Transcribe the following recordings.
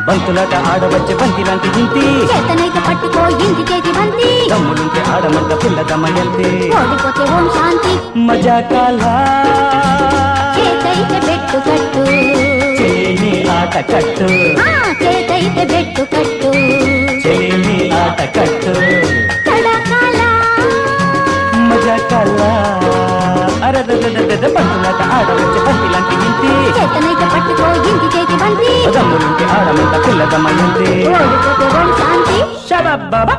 బంతులాట ఆడవచ్చే బంతి లాంటి ఇంటి చేతనైతే పట్టుకో ఇంటి చేతి బంతి దమ్ములుంటే ఆడమంట పిల్ల దమయంతి ఓడిపోతే ఓం శాంతి మజా కాలా చేతైతే బెట్టు కట్టు చెలిని ఆట కట్టు ఆ చేతైతే బెట్టు కట్టు చెలిని ఆట కట్టు తడకాల మజా కాలా అరదదదదద బంతులాట ఆడవచ్చే బంతి లాంటి ఇంటి చేతనైతే పట్టుకో ఇంటి చేతి బంతి దమ్ములుంటే ఆడమంట పిల్ల దమయంతి ఓడిపోతే ఓం శాంతి షబబ్బబ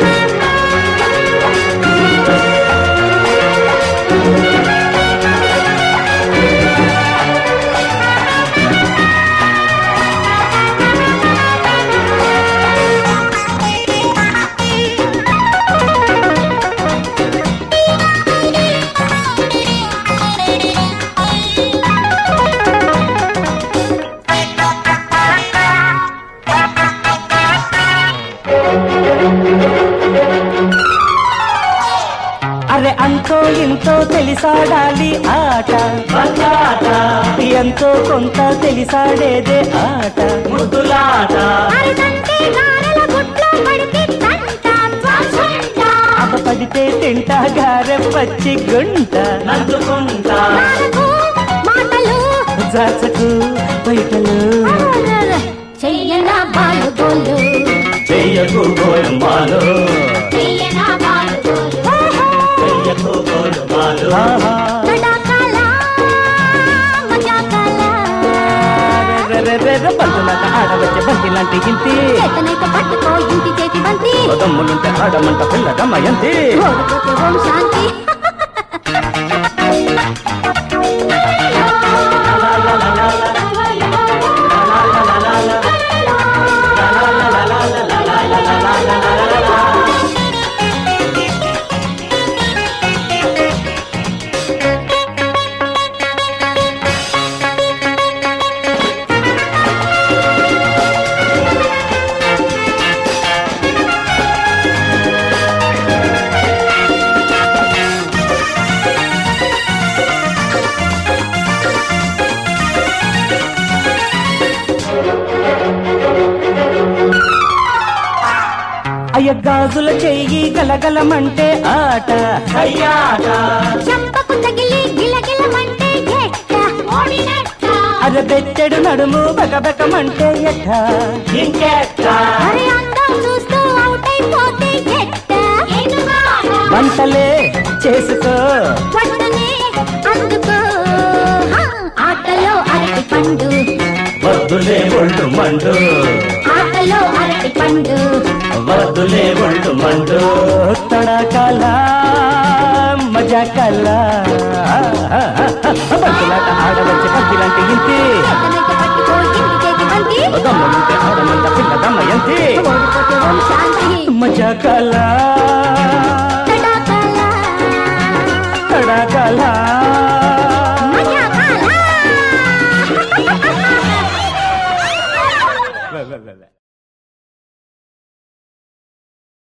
అరే అంతో ఎంతో తెలిసాడాలి ఆట ఎంతో కొంత తెలిసాడేదే ఆట ముద్దులాట అరదంటే గారెల గుట్లో పడితే తంట త్వసంట. అవ పడితే తింటా గారె పచ్చి గుంట నందుకుంటా నాలుగు మాటలు జాచకు బయటలు అరరర. చెయ్యనా బాలు గోలు చెయ్యకు గోయమ్మాలు చెయ్యనా బాలు గోలు చెయ్యకు గోయమ్మాలు తడాకాల మజాకాల బంతులాట ఆడవచ్చే బంతి లాంటి ఇంటి చేతనైతే పట్టుకో ఇంటి చేతి బంతి దమ్ములుంటే ఆడమంట పిల్ల దమ్మయంతి ఓడిపోతే ఓం శాంతి అయ్య గాజుల చెయ్యి గలగలమంటే ఆట అయ్యాట చెంపకు తగిలి గిలగిలమంటే ఎట్ట ఓడినట్ట అర బెత్తెడు నడుము బకబకమంటే ఎట్ట ఇంకెట్ట అరే అందం చూస్తూ అవుట్ అయిపోతే ఎట్ట వంటలే చేసుకో పట్టునే అందుకో హా, ఆటలో అరటి పండు వద్దులే ఒళ్ళు మండు ఆటలో అరటి పండు వద్దులే ఒళ్ళు మండు తడకల మజా కల బంతులాట ఆడవచ్చే బంతిలాంటి ఇంటి చేతనైతే పట్టుకో ఇంటి చేతి బంతి దమ్ములుంటే ఆడమంట పిల్ల దమ్మయంతి ఓడిపోతే ఓం శాంతి మజా కల తడాకాల తడకల మజాకాల